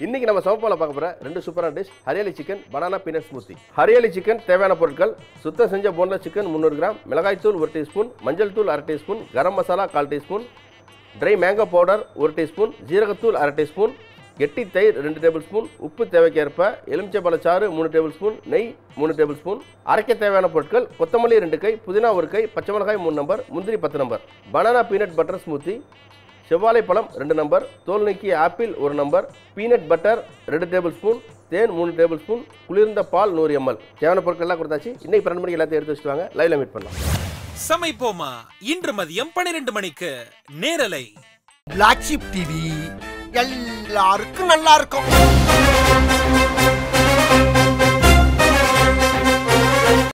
இன்னைக்கு நம்ம சமப்பால பார்க்க போற ரெண்டு சூப்பரான dish hariyali chicken banana peanut smoothie hariyali chicken தேவையான பொருட்கள் சுத்தம் செஞ்ச போன்லெஸ் சிக்கன் முந்நூறு கிராம் மிளகாய்த்தூள் ஒரு டீஸ்பூன் மஞ்சள் தூள் அரை டீஸ்பூன் கரம் மசாலா கால் டீஸ்பூன் ட்ரை மேங்கோ பவுடர் ஒரு டீஸ்பூன் ஜீரகத்தூள் அரை டீஸ்பூன் எட்டி தயிர் ரெண்டு டேபிள் ஸ்பூன் உப்பு தேவைக்கேற்ப எலுமிச்சைப்பழச்சாறு மூணு டேபிள் ஸ்பூன் நெய் மூணு டேபிள் ஸ்பூன் அரைக்க தேவையான பொருட்கள் கொத்தமல்லி ரெண்டு கை புதினா ஒரு கை பச்சை மிளகாய் மூணு நம்பர் முந்திரி பத்து number banana peanut butter smoothie செவ்வாழை பழம் ரெண்டு நம்பர் தோல் நீக்கிய ஆப்பிள் ஒரு நம்பர் பீனட் பட்டர் ரெண்டு டேபிள் ஸ்பூன் தேன் மூணு டேபிள் ஸ்பூன் குளிர்ந்த பால் நூறு எம்எல் தேவையான பொருட்கள்லாம் கொடுத்தாச்சு இன்னைக்கு பன்னெண்டு மணிக்கு எல்லாத்தையும் எடுத்து வச்சுட்டு வாங்க லைவ்ல மீட் பண்ணலாம் சமைப்போமா இன்று மதியம் பன்னிரண்டு மணிக்கு நேரலை பிளாக் ஷிப் டிவி எல்லாருக்கும் நல்லா இருக்கும்